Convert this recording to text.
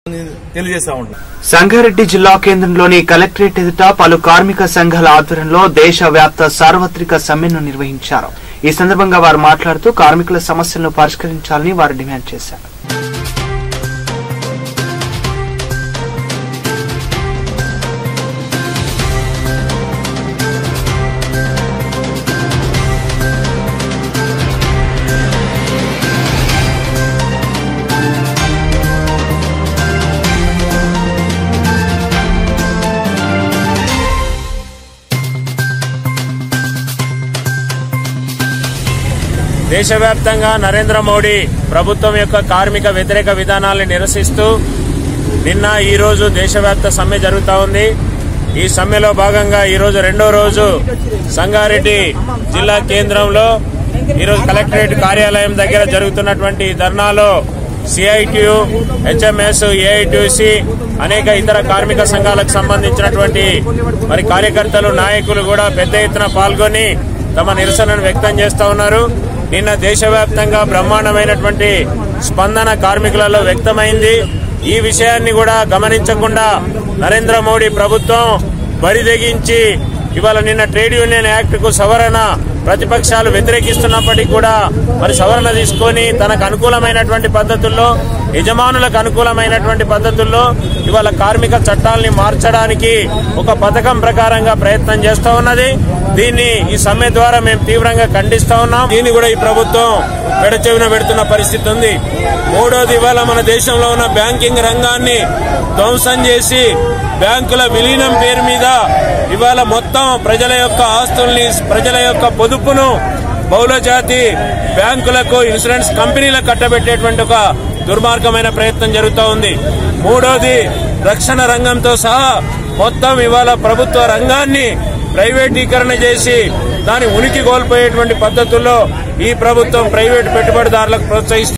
తెలియజేస్తా ఉంటాం సంగారెడ్డి జిల్లా కేంద్రంలోని కలెక్టరేట్ ఎదుట పలు కార్మిక సంఘాల ఆధ్వర్యంలో దేశవ్యాప్త సార్వత్రిక సమ్మెను నిర్వహించారు ఈ సందర్భంగా వారు మాట్లాడుతూ కార్మికుల సమస్యలను పరిష్కరించాలని వారు డిమాండ్ చేశారు దేశవ్యాప్తంగా నరేంద్ర మోడీ ప్రభుత్వం యొక్క కార్మిక వ్యతిరేక విధానాలను నిరసిస్తూ నిన్న ఈ రోజు దేశవ్యాప్త సమ్మె జరుగుతా ఉంది ఈ సమ్మెలో భాగంగా ఈ రోజు రెండో రోజు సంగారెడ్డి జిల్లా కేంద్రంలో ఈరోజు కలెక్టరేట్ కార్యాలయం దగ్గర జరుగుతున్నటువంటి ఈ ధర్నాలో సిఐటియు హెచ్ఎంఎస్ ఏఐటిసి అనేక ఇతర కార్మిక సంఘాలకు సంబంధించినటువంటి మరి కార్యకర్తలు నాయకులు కూడా పెద్ద ఎత్తున పాల్గొని తమ నిరసనను వ్యక్తం చేస్తా ఉన్నారు నిన్న దేశవ్యాప్తంగా బ్రహ్మాండమైనటువంటి స్పందన కార్మికులలో వ్యక్తమైంది ఈ విషయాన్ని కూడా గమనించకుండా నరేంద్ర మోడీ ప్రభుత్వం బరిదెగించి ఇవాళ నిన్న ట్రేడ్ యూనియన్ యాక్ట్ కు సవరణ ప్రతిపక్షాలు వ్యతిరేకిస్తున్నప్పటికీ కూడా మరి సవరణ తీసుకొని తనకు అనుకూలమైనటువంటి పద్ధతుల్లో యజమానులకు అనుకూలమైనటువంటి పద్ధతుల్లో ఇవాళ కార్మిక చట్టాలని మార్చడానికి ఒక పథకం ప్రకారంగా ప్రయత్నం చేస్తా ఉన్నది దీన్ని ఈ సమ్మె ద్వారా మేము తీవ్రంగా ఖండిస్తా ఉన్నాం దీన్ని కూడా ఈ ప్రభుత్వం పెడచెవిన పెడుతున్న పరిస్థితి ఉంది మూడోది ఇవాళ మన దేశంలో ఉన్న బ్యాంకింగ్ రంగాన్ని ధ్వంసం చేసి బ్యాంకుల విలీనం పేరు మీద ఇవాళ మొత్తం ప్రజల యొక్క ఆస్తుల్ని ప్రజల యొక్క పొదుపును బహుళజాతి బ్యాంకులకు ఇన్సూరెన్స్ కంపెనీలకు కట్టబెట్టేటువంటి ఒక దుర్మార్గమైన ప్రయత్నం జరుగుతూ ఉంది మూడోది రక్షణ రంగంతో సహా మొత్తం ఇవాళ ప్రభుత్వ రంగాన్ని ప్రైవేటీకరణ చేసి దాని ఉనికి కోల్పోయేటువంటి పద్ధతుల్లో ఈ ప్రభుత్వం ప్రైవేటు పెట్టుబడిదారులకు ప్రోత్సహిస్తుంది